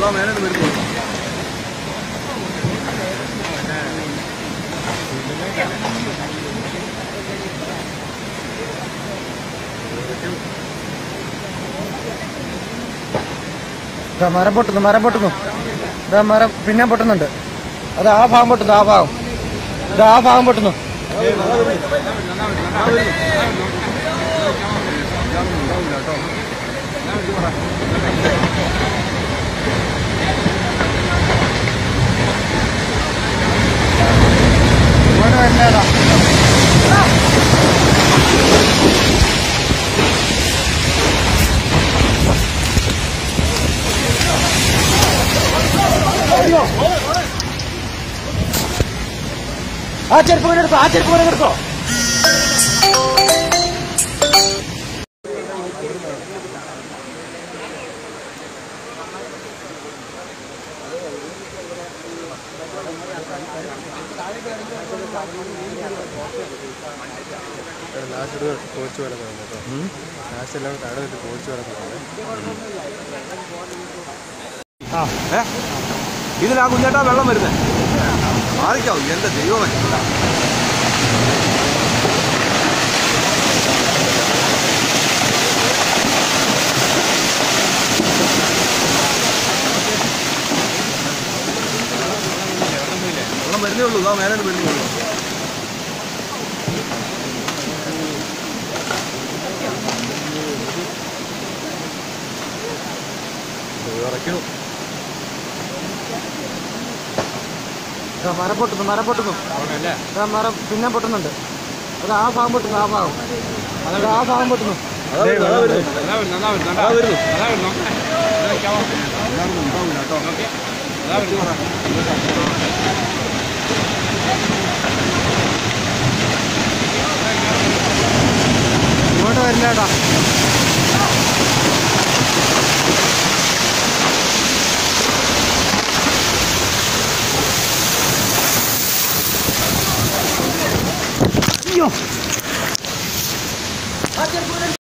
ആ മേലെ വരുന്നു ദാ മരം പൊട്ടുന്നു മരം പൊട്ടുന്നു ദാ മരം പിന്നെ പൊട്ടുന്നുണ്ട് അത് ആ ഭാഗം പൊട്ടുന്നു ആ ഭാഗം ഇത് ആ ഭാഗം പൊട്ടുന്നു ഇങ്ങോട്ട് വരില്ലേടാ ആ ചെരുപ്പ് കൂടെ എടുക്കോ ആ ചെരുപ്പ് കൂടെ എടുക്കോ ലാസ്റ്റ് കോച്ച് കിടക്കുന്നുണ്ട് കേട്ടോ ലാസ്റ്റ് എല്ലാം കടന്നിട്ട് കോച്ച് കിടക്കുന്നുണ്ട് ഇതിലാ കുഞ്ഞേട്ടാ വെള്ളം വരുന്നത് മാറിക്കാവൂ എന്റെ ദൈവമേ വെള്ളം വരുന്നേ ഉള്ളൂ ഇതാ മേലെ വരുന്നേ ഉള്ളൂ ഇറക്കണം ദാ മരം പൊട്ടുന്നു മരം പൊട്ടുന്നു ദാ മരം പിന്നെ പൊട്ടുന്നുണ്ട് അത് ആ ഭാഗം പൊട്ടുന്നു ആ ഭാഗം അത് ആ ഭാഗം പൊട്ടുന്നു അതാ വരുന്നു അതാ വരുന്നു അതാ വരുന്നു ഉണ്ടാവില്ല കേട്ടോ ഇങ്ങോട്ട് വരില്ലേടാ